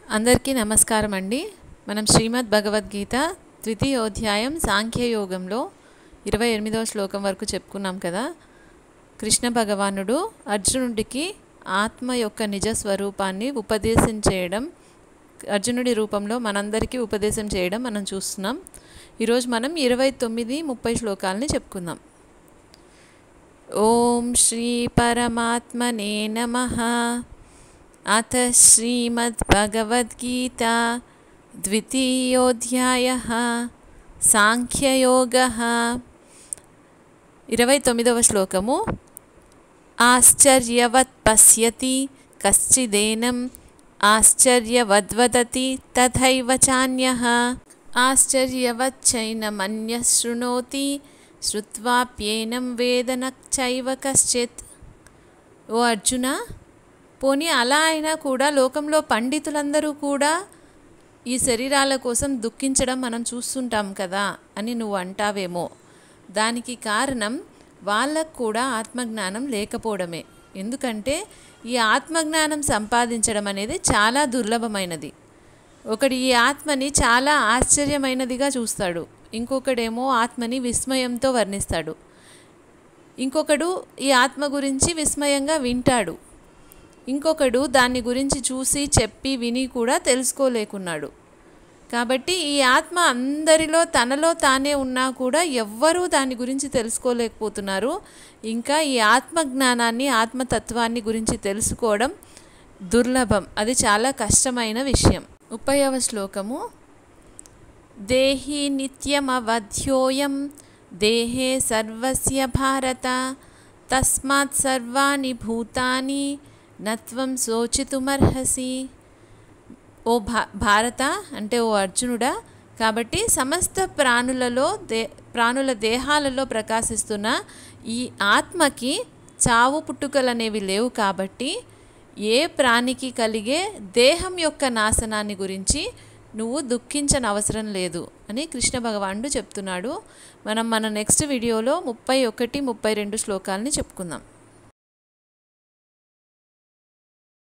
అందరికీ నమస్కారం అండి మనం శ్రీమద్ భగవద్గీత ద్వితీయోధ్యాయం సాంఖ్యయోగంలో ఇరవై ఎనిమిదవ శ్లోకం వరకు చెప్పుకున్నాం కదా కృష్ణ భగవానుడు అర్జునుడికి ఆత్మ యొక్క నిజ స్వరూపాన్ని ఉపదేశం చేయడం అర్జునుడి రూపంలో మనందరికీ ఉపదేశం చేయడం మనం చూస్తున్నాం ఈరోజు మనం ఇరవై తొమ్మిది ముప్పై శ్లోకాలని చెప్పుకుందాం ఓం శ్రీ పరమాత్మనే నమః अथ श्रीमद्भगवद्गीता द्वितीयोऽध्यायः సాంఖ్యయోగः ఇరవై తొమ్మిదవ శ్లోకము ఆశ్చర్యవత్ పశ్యతి కశ్చిదేనం ఆశ్చర్యవద్వదతి తథైవ చాన్యః ఆశ్చర్యవచ్చైనమన్యः శృణోతి శ్రుత్వాప్యేనం వేద న చైవ కశ్చిత్ ఓ అర్జున పోనీ అలా అయినా కూడా లోకంలో పండితులందరూ కూడా ఈ శరీరాల కోసం దుఃఖించడం మనం చూస్తుంటాం కదా అని నువ్వు అంటావేమో దానికి కారణం వాళ్ళకు కూడా ఆత్మజ్ఞానం లేకపోవడమే ఎందుకంటే ఈ ఆత్మజ్ఞానం సంపాదించడం అనేది చాలా దుర్లభమైనది ఒకడు ఈ ఆత్మని చాలా ఆశ్చర్యమైనదిగా చూస్తాడు ఇంకొకడేమో ఆత్మని విస్మయంతో వర్ణిస్తాడు ఇంకొకడు ఈ ఆత్మ గురించి విస్మయంగా వింటాడు ఇంకొకడు దాన్ని గురించి చూసి చెప్పి విని కూడా తెలుసుకోలేకున్నాడు కాబట్టి ఈ ఆత్మ అందరిలో తనలో తానే ఉన్నా కూడా ఎవ్వరూ దాని గురించి తెలుసుకోలేకపోతున్నారు ఇంకా ఈ ఆత్మజ్ఞానాన్ని ఆత్మతత్వాన్ని గురించి తెలుసుకోవడం దుర్లభం అది చాలా కష్టమైన విషయం ముప్పైవ శ్లోకము దేహి నిత్యమవధ్యోయం దేహే సర్వస్య భారత తస్మాత్ సర్వాణి భూతాని నత్వం శోచితుమర్హసి ఓ భా భారత అంటే ఓ అర్జునుడా కాబట్టి సమస్త ప్రాణులలో దే ప్రాణుల దేహాలలో ప్రకాశిస్తున్న ఈ ఆత్మకి చావు పుట్టుకలు అనేవి లేవు కాబట్టి ఏ ప్రాణికి కలిగే దేహం యొక్క నాశనాన్ని గురించి నువ్వు దుఃఖించని అవసరం లేదు అని కృష్ణ భగవానుడు చెప్తున్నాడు మనం మన నెక్స్ట్ వీడియోలో ముప్పై ఒకటి ముప్పై రెండు శ్లోకాలని చెప్పుకుందాం